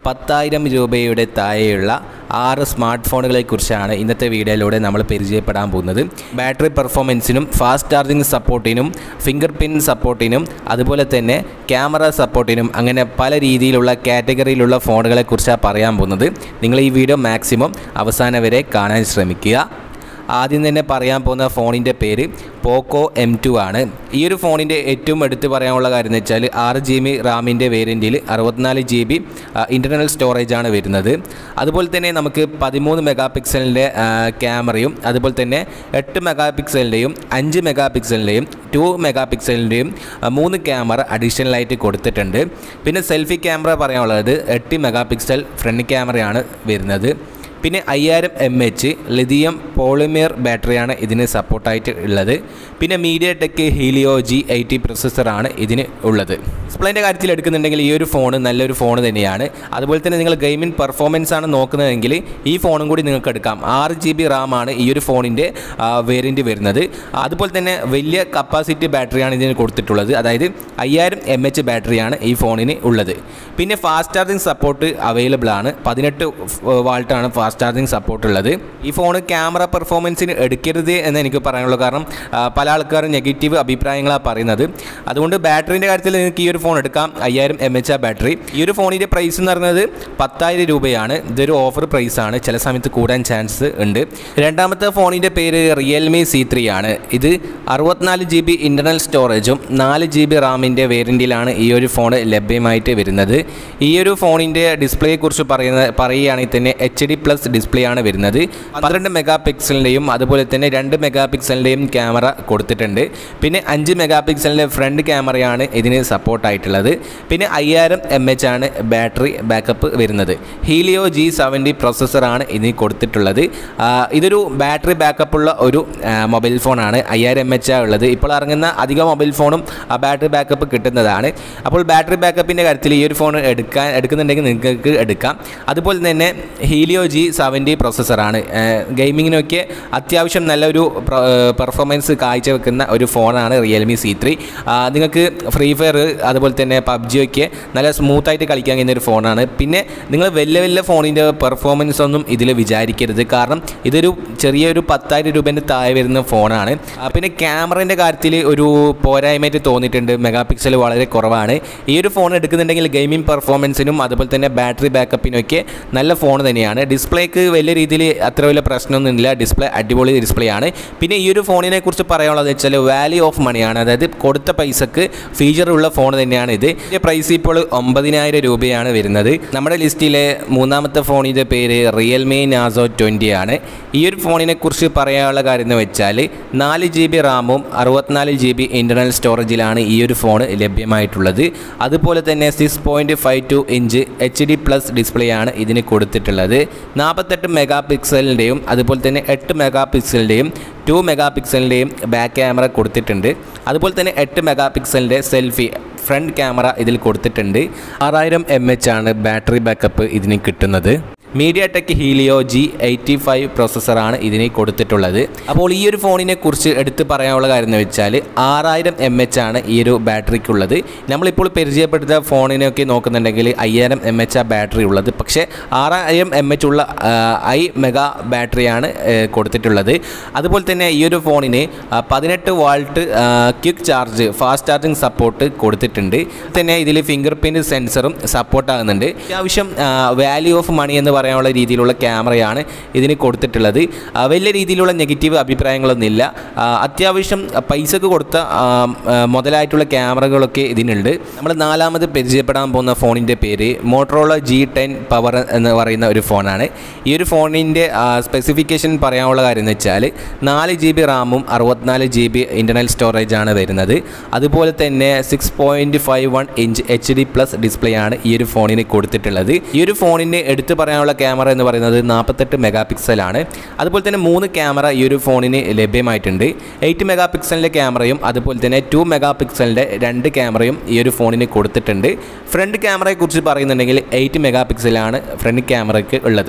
പത്തായിരം രൂപയുടെ താഴെയുള്ള ആറ് സ്മാർട്ട് ഫോണുകളെ കുറിച്ചാണ് ഇന്നത്തെ വീഡിയോയിലൂടെ നമ്മൾ പരിചയപ്പെടാൻ പോകുന്നത് ബാറ്ററി പെർഫോമൻസിനും ഫാസ്റ്റ് ചാർജിങ് സപ്പോർട്ടിനും ഫിംഗർ പ്രിൻറ്റ് സപ്പോർട്ടിനും അതുപോലെ തന്നെ ക്യാമറ സപ്പോർട്ടിനും അങ്ങനെ പല രീതിയിലുള്ള കാറ്റഗറിയിലുള്ള ഫോണുകളെ കുറിച്ചാണ് പറയാൻ പോകുന്നത് നിങ്ങൾ ഈ വീഡിയോ മാക്സിമം അവസാനം വരെ കാണാൻ ശ്രമിക്കുക ആദ്യം തന്നെ പറയാൻ പോകുന്ന ഫോണിൻ്റെ പേര് പോക്കോ എം ടു ആണ് ഈ ഒരു ഫോണിൻ്റെ ഏറ്റവും എടുത്ത് പറയാനുള്ള കാര്യം എന്ന് വെച്ചാൽ ആറ് ജി ബി റാമിൻ്റെ വേരിയൻറ്റിൽ അറുപത്തിനാല് ജി ബി ഇൻ്റർണൽ സ്റ്റോറേജ് ആണ് വരുന്നത് അതുപോലെ തന്നെ നമുക്ക് പതിമൂന്ന് മെഗാ പിക്സലിൻ്റെ ക്യാമറയും അതുപോലെ തന്നെ എട്ട് മെഗാ പിക്സലിൻ്റെയും അഞ്ച് മെഗാ പിക്സലിൻ്റെയും ടു മെഗാ പിക്സലിൻ്റെയും മൂന്ന് ക്യാമറ അഡീഷണലായിട്ട് കൊടുത്തിട്ടുണ്ട് പിന്നെ സെൽഫി ക്യാമറ പറയാനുള്ളത് എട്ട് മെഗാ പിക്സൽ ഫ്രണ്ട് ക്യാമറയാണ് വരുന്നത് പിന്നെ അയ്യായിരം എം എച്ച് ലിഥിയം പോളിമർ ബാറ്ററിയാണ് ഇതിന് സപ്പോർട്ടായിട്ട് ഉള്ളത് പിന്നെ MediaTek Helio G eighty പ്രൊസസ്സറാണ് ഇതിന് ഉള്ളത് ഡിസ്പ്ലേൻ്റെ കാര്യത്തിൽ എടുക്കുന്നുണ്ടെങ്കിൽ ഈ ഒരു ഫോൺ നല്ലൊരു ഫോൺ തന്നെയാണ് അതുപോലെ തന്നെ നിങ്ങൾ ഗെയിമിംഗ് പെർഫോമൻസ് ആണ് നോക്കുന്നതെങ്കിൽ ഈ ഫോണും കൂടി നിങ്ങൾക്ക് എടുക്കാം ആറ് ജി ബി റാമാണ് ഈ ഒരു ഫോണിൻ്റെ വേരിയൻറ്റ് വരുന്നത് അതുപോലെ തന്നെ വലിയ കപ്പാസിറ്റി ബാറ്ററിയാണ് ഇതിന് കൊടുത്തിട്ടുള്ളത് അതായത് അയ്യായിരം എം എച്ച് ബാറ്ററിയാണ് ഈ ഫോണിന് ഉള്ളത് പിന്നെ ഫാസ്റ്റ് ചാർജിങ് സപ്പോർട്ട് അവൈലബിൾ ആണ് പതിനെട്ട് വാൾട്ടാണ് ഫാസ്റ്റ് ചാർജിങ് സപ്പോർട്ട് ഉള്ളത് ഈ ഫോൺ ക്യാമറ പെർഫോമൻസിന് എടുക്കരുത് എന്ന് എനിക്ക് പറയാനുള്ളൂ കാരണം ആ, പല ആൾക്കാരും നെഗറ്റീവ് അഭിപ്രായങ്ങളാണ് പറയുന്നത് അതുകൊണ്ട് ബാറ്ററിൻ്റെ കാര്യത്തിൽ നിങ്ങൾക്ക് ഈ ഒരു ഫോൺ എടുക്കാം അയ്യായിരം എം എച്ച് ആ ബാറ്ററി ഈ ഒരു ഫോണിൻ്റെ പ്രൈസ് എന്ന് പറയുന്നത് പത്തായിരം രൂപയാണ് ഇതൊരു ഓഫർ പ്രൈസാണ് ചില സമയത്ത് കൂടാൻ ചാൻസ് ഉണ്ട് രണ്ടാമത്തെ ഫോണിൻ്റെ പേര് റിയൽമി സി ത്രീ ആണ് ഇത് അറുപത്തിനാല് ജി ബി ഇൻ്റർണൽ സ്റ്റോറേജും നാല് ജി ബി റാമിൻ്റെ വേരിയൻറ്റിലാണ് ഈ ഒരു ഫോൺ ലഭ്യമായിട്ട് വരുന്നത് ഈ ഒരു ഫോണിൻ്റെ ഡിസ്പ്ലേയെക്കുറിച്ച് പറയുന്ന പറയുകയാണെങ്കിൽ തന്നെ എച്ച് ഡി പ്ലസ് ഡിസ്പ്ലേ ആണ് വരുന്നത് പന്ത്രണ്ട് മെഗാ പിക്സലിൻ്റെയും അതുപോലെ തന്നെ രണ്ട് മെഗാ പിക്സലിൻ്റെയും ക്യാമറ കൊടുത്തിട്ടുണ്ട് പിന്നെ അഞ്ച് മെഗാ പിക്സലിൻ്റെ ഫ്രണ്ട് ക്യാമറയാണ് ഇതിന് സപ്പോർട്ടായിട്ടുള്ളത് പിന്നെ അയ്യായിരം എം എച്ച് ആണ് ബാറ്ററി ബാക്കപ്പ് വരുന്നത് ഹീലിയോ ജി സെവൻറ്റി പ്രോസസ്സറാണ് ഇതിന് കൊടുത്തിട്ടുള്ളത് ആ, ഇതൊരു ബാറ്ററി ബാക്കപ്പുള്ള ഒരു ആ, മൊബൈൽ ഫോണാണ് അയ്യായിരം എം എച്ച് ഉള്ളത് ഇപ്പോൾ ഇറങ്ങുന്ന അധിക മൊബൈൽ ഫോണും ആ ബാറ്ററി ബാക്കപ്പ് കിട്ടുന്നതാണ് അപ്പോൾ ബാറ്ററി ബാക്കപ്പിൻ്റെ കാര്യത്തിൽ ഈ ഒരു ഫോൺ എടുക്കാൻ എടുക്കുന്നുണ്ടെങ്കിൽ നിങ്ങൾക്ക് എടുക്കാം അതുപോലെ തന്നെ ഹീലിയോ ജി സെവൻറ്റി പ്രോസസ്സറാണ് ഗെയിമിങ്ങിനൊക്കെ അത്യാവശ്യം നല്ലൊരു പെർഫോമൻസ് കാഴ്ചവെക്കുന്ന ഒരു ഫോണാണ് റിയൽമി സി ത്രീ നിങ്ങൾക്ക് ഫ്രീ ഫയർ അതുപോലെ തന്നെ പബ്ജിയൊക്കെ നല്ല സ്മൂത്തായിട്ട് കളിക്കാൻ കഴിയുന്ന ഒരു ഫോണാണ് പിന്നെ നിങ്ങൾ വലിയ വലിയ ഫോണിൻ്റെ പെർഫോമൻസ് ഒന്നും ഇതിൽ വിചാരിക്കരുത് കാരണം ഇതൊരു ചെറിയൊരു പത്തായിരം രൂപേൻ്റെ താഴെ വരുന്ന ഫോണാണ് ആ, പിന്നെ ക്യാമറേൻ്റെ കാര്യത്തിൽ ഒരു പോരായ്മയായിട്ട് തോന്നിയിട്ടുണ്ട് മെഗാ പിക്സൽ വളരെ കുറവാണ് ഈ ഒരു ഫോൺ എടുക്കുന്നുണ്ടെങ്കിൽ ഗെയിമിംഗ് പെർഫോമൻസിനും അതുപോലെ തന്നെ ബാറ്ററി ബാക്കപ്പിനൊക്കെ നല്ല ഫോൺ തന്നെയാണ് ഡിസ്പ്ലേക്ക് വലിയ രീതിയിൽ അത്ര വലിയ പ്രശ്നമൊന്നുമില്ല ഡിസ്പ്ലേ അടിപൊളി ഡിസ്പ്ലേ ആണ് പിന്നെ ഈ ഒരു ഫോണിനെ കുറിച്ച് പറയാനുള്ളത് വെച്ചാൽ വാല്യൂ ഓഫ് മണിയാണ് അതായത് കൊടുത്ത പൈസക്ക് ഫീച്ചർ ഉള്ള ഫോൺ തന്നെയാണ് ഇത് ഇതിൻ്റെ പ്രൈസ് ഇപ്പോൾ ഒമ്പതിനായിരം രൂപയാണ് വരുന്നത് നമ്മുടെ ലിസ്റ്റിലെ മൂന്നാമത്തെ ഫോണിൻ്റെ പേര് റിയൽമി നാസോ ട്വൻറ്റി ആണ് ഈ ഒരു ഫോണിനെ കുറിച്ച് പറയാനുള്ള കാര്യം എന്ന് വെച്ചാൽ നാല് ജി ബി റാമും അറുപത്തിനാല് ജി ബി ഇൻ്റർണൽ സ്റ്റോറേജിലാണ് ഈ ഒരു ഫോൺ ലഭ്യമായിട്ടുള്ളത് അതുപോലെ തന്നെ six point five two inch H D plus display ആണ് ഇതിന് കൊടുത്തിട്ടുള്ളത് നാൽപ്പത്തെട്ട് മെഗാ പിക്സലിൻ്റെയും അതുപോലെ തന്നെ എട്ട് മെഗാ പിക്സലിൻ്റെയും ടു മെഗാ പിക്സലിൻ്റെയും ബാക്ക് ക്യാമറ കൊടുത്തിട്ടുണ്ട് അതുപോലെ തന്നെ എട്ട് മെഗാ പിക്സലിൻ്റെ സെൽഫി ഫ്രണ്ട് ക്യാമറ ഇതിൽ കൊടുത്തിട്ടുണ്ട് ആറായിരം എം എച്ച് ആണ് ബാറ്ററി ബാക്കപ്പ് ഇതിന് കിട്ടുന്നത് MediaTek Helio G eighty five പ്രോസസ്സറാണ് ഇതിന് കൊടുത്തിട്ടുള്ളത് അപ്പോൾ ഈ ഒരു ഫോണിനെ കുറിച്ച് എടുത്ത് പറയാനുള്ള കാര്യം എന്ന് വെച്ചാൽ ആറായിരം എം എച്ച് ആണ് ഈ ഒരു ബാറ്ററിക്കുള്ളത് നമ്മളിപ്പോൾ പരിചയപ്പെടുത്ത ഫോണിനൊക്കെ നോക്കുന്നുണ്ടെങ്കിൽ അയ്യായിരം എം എച്ച് ആ ബാറ്ററി ഉള്ളത് പക്ഷേ ആറായിരം എം എച്ച് ഉള്ള ആ, ഐ മെഗാ ബാറ്ററിയാണ് ഏ, കൊടുത്തിട്ടുള്ളത് അതുപോലെ തന്നെ ഈ ഒരു ഫോണിന് ആ, പതിനെട്ട് volt quick charge fast charging support കൊടുത്തിട്ടുണ്ട് തന്നെ ഇതിൽ ഫിംഗർ പ്രിൻറ്റ് സെൻസറും സപ്പോർട്ട് ആകുന്നുണ്ട് അത്യാവശ്യം വാല്യൂ ഓഫ് മണി എന്ന് പറയാനുള്ള രീതിയിലുള്ള ക്യാമറയാണ് ഇതിന് കൊടുത്തിട്ടുള്ളത് ആ, വലിയ രീതിയിലുള്ള നെഗറ്റീവ് അഭിപ്രായങ്ങളൊന്നുമില്ല ആ, അത്യാവശ്യം പൈസക്ക് കൊടുത്ത ആ, ആ, മുതലായിട്ടുള്ള ക്യാമറകളൊക്കെ ഇതിനുണ്ട് നമ്മൾ നാലാമത് പരിചയപ്പെടാൻ പോകുന്ന ഫോണിൻ്റെ പേര് മോട്ടറോള ജി ടെൻ പവർ എന്ന് പറയുന്ന ഒരു ഫോണാണ് ഈ ഒരു ഫോണിൻ്റെ സ്പെസിഫിക്കേഷൻ പറയാനുള്ള കാര്യം എന്ന് വെച്ചാൽ നാല് ജി ബി റാമും അറുപത്തിനാല് ജി ബി ഇൻ്റർണൽ സ്റ്റോറേജ് ആണ് വരുന്നത് അതുപോലെ തന്നെ six point five one inch H D plus display ആണ് ഈ ഒരു ഫോണിന് കൊടുത്തിട്ടുള്ളത് ഈ ഒരു ഫോണിന് എടുത്തു പറയാനുള്ള ക്യാമറ എന്ന് പറയുന്നത് നാൽപ്പത്തെട്ട് മെഗാ പിക്സലാണ് അതുപോലെ തന്നെ മൂന്ന് ക്യാമറ ഈ ഒരു ഫോണിന് ലഭ്യമായിട്ടുണ്ട് എയ്റ്റ് മെഗാ പിക്സലിൻ്റെ ക്യാമറയും അതുപോലെ തന്നെ ടു മെഗാ പിക്സലിൻ്റെ രണ്ട് ക്യാമറയും ഈ ഒരു ഫോണിന് കൊടുത്തിട്ടുണ്ട് ഫ്രണ്ട് ക്യാമറയെക്കുറിച്ച് പറയുന്നുണ്ടെങ്കിൽ എയ്റ്റ് മെഗാ പിക്സലാണ് ഫ്രണ്ട് ക്യാമറയ്ക്ക് ഉള്ളത്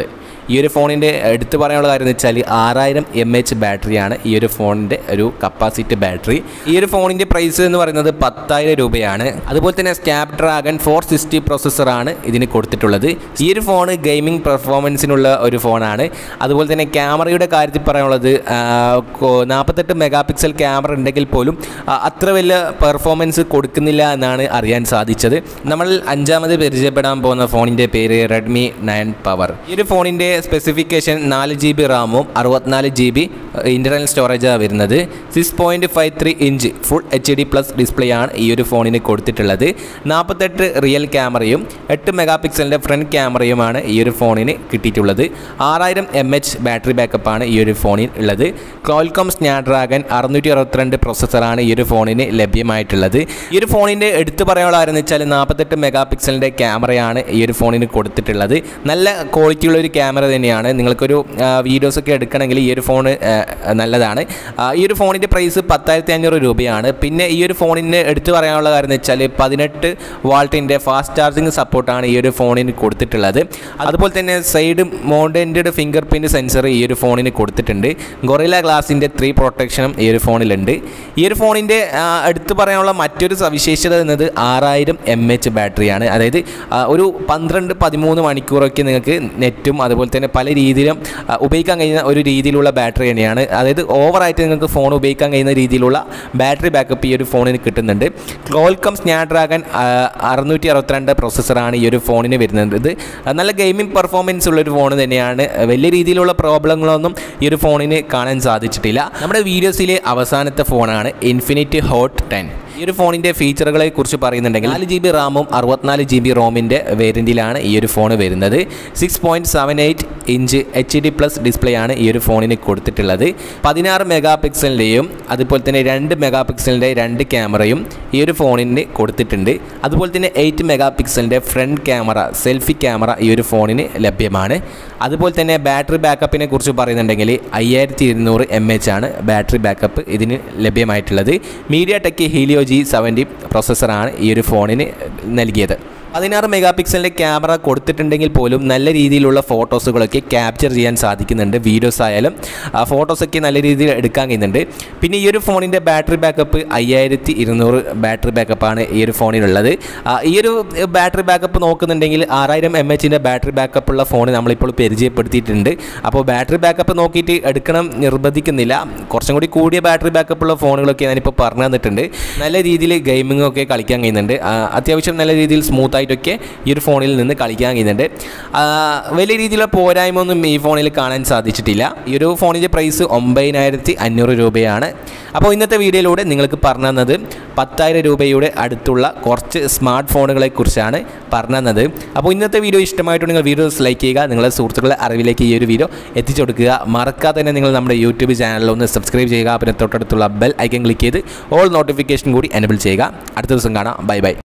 ഈ ഒരു ഫോണിൻ്റെ എടുത്തു പറയാനുള്ള കാര്യം എന്ന് വെച്ചാൽ ആറായിരം എം എച്ച് ബാറ്ററിയാണ് ഈ ഒരു ഫോണിൻ്റെ ഒരു കപ്പാസിറ്റി ബാറ്ററി ഈ ഒരു ഫോണിൻ്റെ പ്രൈസ് എന്ന് പറയുന്നത് പത്തായിരം രൂപയാണ് അതുപോലെ തന്നെ സ്നാപ് ഡ്രാഗൺ ഫോർ സിക്സ്റ്റി പ്രോസസ്സറാണ് ഇതിന് കൊടുത്തിട്ടുള്ളത് ഈ ഒരു ഫോൺ ഗെയിമിംഗ് പെർഫോമൻസിനുള്ള ഒരു ഫോണാണ് അതുപോലെ തന്നെ ക്യാമറയുടെ കാര്യത്തിൽ പറയാനുള്ളത് നാൽപ്പത്തെട്ട് മെഗാ പിക്സൽ ക്യാമറ ഉണ്ടെങ്കിൽ പോലും ആ, അത്ര വലിയ പെർഫോമൻസ് കൊടുക്കുന്നില്ല എന്നാണ് അറിയാൻ സാധിച്ചത് നമ്മൾ അഞ്ചാമത് പരിചയപ്പെടാൻ പോകുന്ന ഫോണിൻ്റെ പേര് റെഡ്മി നയൻ പവർ ഈ ഒരു ഫോണിൻ്റെ സ്പെസിഫിക്കേഷൻ നാല് ജി ബി റാമും അറുപത്തിനാല് ജി ബി ഇൻ്റർണൽ സ്റ്റോറേജാണ് വരുന്നത് six point five three inch full H D plus display ആണ് ഈ ഒരു ഫോണിന് കൊടുത്തിട്ടുള്ളത് നാൽപ്പത്തെട്ട് റിയൽ ക്യാമറയും എട്ട് മെഗാ പിക്സലിൻ്റെ ഫ്രണ്ട് ക്യാമറയുമാണ് ഈ ഒരു ഫോണിന് കിട്ടിയിട്ടുള്ളത് ആറായിരം എം എച്ച് ബാറ്ററി ബാക്കപ്പാണ് ഈ ഒരു ഫോണിൽ ഉള്ളത് ക്ലോൽകോം സ്നാപ്ഡ്രാഗൺ അറുന്നൂറ്റി അറുപത്തിരണ്ട് പ്രോസസ്സറാണ് ഈ ഒരു ഫോണിന് ലഭ്യമായിട്ടുള്ളത് ഈ ഒരു ഫോണിൻ്റെ എടുത്തു പറയാനുള്ള കാര്യം എന്ന് വെച്ചാൽ നാൽപ്പത്തെട്ട് മെഗാ പിക്സലിൻ്റെ ക്യാമറയാണ് ഈ ഒരു ഫോണിന് കൊടുത്തിട്ടുള്ളത് നല്ല ക്വാളിറ്റിയുള്ള ഒരു ക്യാമറ തന്നെയാണ് നിങ്ങൾക്കൊരു വീഡിയോസൊക്കെ എടുക്കണമെങ്കിൽ ഈ ഒരു ഫോൺ നല്ലതാണ് ആ, ഈ ഒരു ഫോണിൻ്റെ പ്രൈസ് പത്തായിരത്തി അഞ്ഞൂറ് രൂപയാണ് പിന്നെ ഈ ഒരു ഫോണിന് എടുത്തു പറയാനുള്ള കാര്യം എന്ന് വെച്ചാൽ പതിനെട്ട് വാൾട്ടിൻ്റെ ഫാസ്റ്റ് ചാർജിങ് സപ്പോർട്ടാണ് ഈ ഒരു ഫോണിന് കൊടുത്തിട്ടുള്ളത് അതുപോലെ തന്നെ side mounted fingerprint sensor ഈ ഒരു ഫോണിന് കൊടുത്തിട്ടുണ്ട് ഗൊറില ഗ്ലാസിൻ്റെ ത്രീ പ്രൊട്ടക്ഷനും ഈ ഒരു ഫോണിലുണ്ട് ഈ ഒരു ഫോണിൻ്റെ എടുത്തു പറയാനുള്ള മറ്റൊരു സവിശേഷത എന്നത് ആറായിരം എം എച്ച് ബാറ്ററിയാണ് അതായത് ആ, ഒരു പന്ത്രണ്ട് പതിമൂന്ന് മണിക്കൂറൊക്കെ നിങ്ങൾക്ക് നെറ്റും അതുപോലെ തന്നെ പല രീതിയിലും ആ, ഉപയോഗിക്കാൻ കഴിയുന്ന ഒരു രീതിയിലുള്ള ബാറ്ററി തന്നെയാണ് അതായത് ഓവറായിട്ട് നിങ്ങൾക്ക് ഫോൺ ഉപയോഗിക്കാൻ കഴിയുന്ന രീതിയിലുള്ള ബാറ്ററി ബാക്കപ്പ് ഈ ഒരു ഫോണിന് കിട്ടുന്നുണ്ട് ക്ലോൽക്കം സ്നാപ്ഡ്രാഗൺ അറുന്നൂറ്റി അറുപത്തിരണ്ട് പ്രോസസ്സറാണ് ഈ ഒരു ഫോണിന് വരുന്നത് ഇത് നല്ല ഗെയിമിംഗ് പെർഫോമൻസ് ഉള്ള ഒരു ഫോൺ തന്നെയാണ് വലിയ രീതിയിലുള്ള പ്രോബ്ലങ്ങളൊന്നും ഈ ഒരു ഫോണിന് കാണാൻ സാധിച്ചിട്ടില്ല നമ്മുടെ വീഡിയോസിലെ അവസാനത്തെ ഫോണാണ് ഇൻഫിനിറ്റി ഹോട്ട് ടെൻ ഈ ഒരു ഫോണിൻ്റെ ഫീച്ചറുകളെ കുറിച്ച് പറയുന്നുണ്ടെങ്കിൽ നാല് ജി ബി റാമും അറുപത്തിനാല് ജി ബി റോമിൻ്റെ വേരിയൻറ്റിലാണ് ഈ ഒരു ഫോൺ വരുന്നത് six point seven eight inch H D plus display ആണ് ഈ ഒരു ഫോണിന് കൊടുത്തിട്ടുള്ളത് പതിനാറ് മെഗാ പിക്സലിൻ്റെയും അതുപോലെ തന്നെ രണ്ട് മെഗാ പിക്സലിൻ്റെ രണ്ട് ക്യാമറയും ഈ ഒരു ഫോണിന് കൊടുത്തിട്ടുണ്ട് അതുപോലെ തന്നെ എയ്റ്റ് മെഗാ പിക്സലിൻ്റെ ഫ്രണ്ട് ക്യാമറ സെൽഫി ക്യാമറ ഈ ഒരു ഫോണിന് ലഭ്യമാണ് അതുപോലെ തന്നെ ബാറ്ററി ബാക്കപ്പിനെ കുറിച്ച് പറയുന്നുണ്ടെങ്കിൽ അയ്യായിരത്തി ഇരുന്നൂറ് എം എച്ച് ആണ് ബാറ്ററി ബാക്കപ്പ് ഇതിന് ലഭ്യമായിട്ടുള്ളത് MediaTek Helio G seventy പ്രോസസ്സറാണ് ഈ ഒരു ഫോണിന് നൽകിയത് പതിനാറ് മെഗാ പിക്സലിൻ്റെ ക്യാമറ കൊടുത്തിട്ടുണ്ടെങ്കിൽ പോലും നല്ല രീതിയിലുള്ള ഫോട്ടോസുകളൊക്കെ ക്യാപ്ചർ ചെയ്യാൻ സാധിക്കുന്നുണ്ട് വീഡിയോസ് ആയാലും ആ ഫോട്ടോസൊക്കെ നല്ല രീതിയിൽ എടുക്കാൻ കഴിയുന്നുണ്ട് പിന്നെ ഈ ഒരു ഫോണിൻ്റെ ബാറ്ററി ബാക്കപ്പ് അയ്യായിരത്തി ഇരുന്നൂറ് ബാറ്ററി ബാക്കപ്പാണ് ഈ ഒരു ഫോണിലുള്ളത് ആ, ഈ ഒരു ബാറ്ററി ബാക്കപ്പ് നോക്കുന്നുണ്ടെങ്കിൽ ആറായിരം എം എച്ചിൻ്റെ ബാറ്ററി ബാക്കപ്പ് ഉള്ള ഫോൺ നമ്മളിപ്പോൾ പരിചയപ്പെടുത്തിയിട്ടുണ്ട് അപ്പോൾ ബാറ്ററി ബാക്കപ്പ് നോക്കിയിട്ട് എടുക്കണം നിർബന്ധിക്കുന്നില്ല കുറച്ചും കൂടി കൂടിയ ബാറ്ററി ബാക്കപ്പ് ഉള്ള ഫോണുകളൊക്കെ ഞാനിപ്പോൾ പറഞ്ഞു തന്നിട്ടുണ്ട് നല്ല രീതിയിൽ ഗെയിമിംഗ് ഒക്കെ കളിക്കാൻ കഴിയുന്നുണ്ട് ആ, അത്യാവശ്യം നല്ല രീതിയിൽ സ്മൂത്ത് ആയിട്ടൊക്കെ ഈ ഒരു ഫോണിൽ നിന്ന് കളിക്കാൻ കഴിയുന്നുണ്ട് ആ, വലിയ രീതിയിലുള്ള പോരായ്മ ഒന്നും ഈ ഫോണിൽ കാണാൻ സാധിച്ചിട്ടില്ല ഈ ഒരു ഫോണിൻ്റെ പ്രൈസ് ഒമ്പതിനായിരത്തി അഞ്ഞൂറ് രൂപയാണ് അപ്പോൾ ഇന്നത്തെ വീഡിയോയിലൂടെ നിങ്ങൾക്ക് പറഞ്ഞു തന്നത് പത്തായിരം രൂപയുടെ അടുത്തുള്ള കുറച്ച് സ്മാർട്ട് ഫോണുകളെ കുറിച്ചാണ് പറഞ്ഞു തന്നത് അപ്പോൾ ഇന്നത്തെ വീഡിയോ ഇഷ്ടമായിട്ടുണ്ടെങ്കിൽ വീഡിയോസ് ലൈക്ക് ചെയ്യുക നിങ്ങളുടെ സുഹൃത്തുക്കളെ അറിവിലേക്ക് ഈ ഒരു വീഡിയോ എത്തിച്ചു കൊടുക്കുക മറക്കാതെ തന്നെ നിങ്ങൾ നമ്മുടെ യൂട്യൂബ് ചാനലിൽ ഒന്ന് സബ്സ്ക്രൈബ് ചെയ്യുക പിന്നെ തൊട്ടടുത്തുള്ള ബെൽ ഐക്കൺ ക്ലിക്ക് ചെയ്ത് ഓൾ നോട്ടിഫിക്കേഷൻ കൂടി എനബിൾ ചെയ്യുക അടുത്ത ദിവസം കാണാം ബൈ ബൈ